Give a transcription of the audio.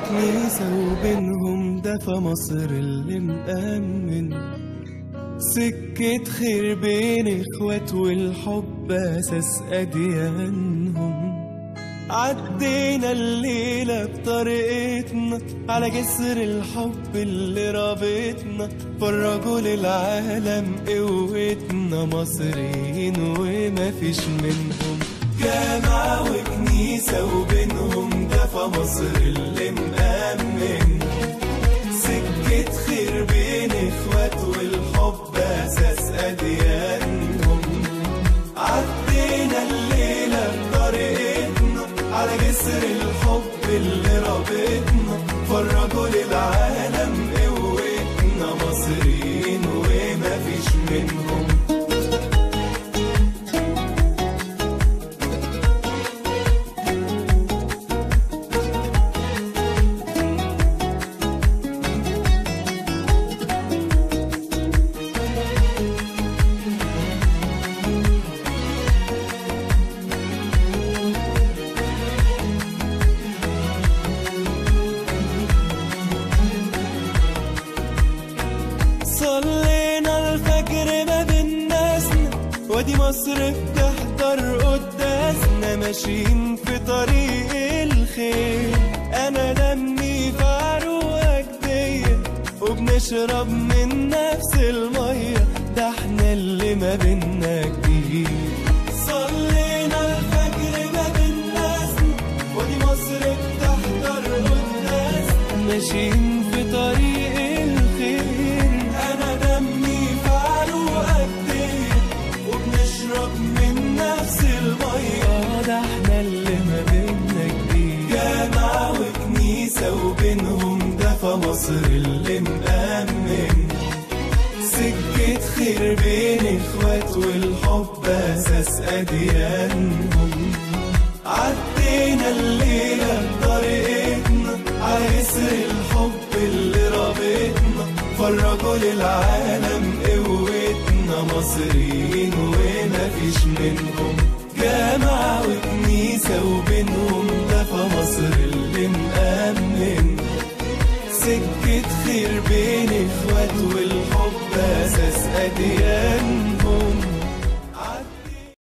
وكنيسة وبينهم دفى مصر اللي مأمن سكة خير بين اخوات والحب اساس اديانهم عدينا الليلة بطريقتنا على جسر الحب اللي رابطنا فرجوا للعالم قوتنا مصريين وما فيش منهم جامعة وكنيسة وبينهم دفى مصر اللي مأمن سكة خير بين اخوات والحب اساس اديانهم عدينا الليلة بطريقتنا على جسر الحب اللي رابطنا فرجوا للعالم قوتنا مصريين وما فيش منهم صلينا الفجر ما بين ناسنا وادي مصر بتحضر قداسنا ماشيين في طريق الخير انا دمي في عروق جدية وبنشرب من نفس المية ده احنا اللي ما بينا كتير صلينا الفجر ما بين ناسنا ودي مصر بتحضر قداسنا ماشيين في طريق الخير انا دمي في عروقك كتير وبنشرب من نفس المية ده احنا اللي ما بينا كتير جامعة وكنيسة وبينهم دفى مصر اللي مأمن سكة خير بين اخوات والحب اساس اديانهم عدينا الليلة بطريقتنا عسر الحب اللي رابطنا فرجوا للعالم قوتنا مصريين وما فيش منهم جامعة وكنيسة وبينهم دفى مصر اللي مأمن سكة خير بين اخوات والحب اساس اديانهم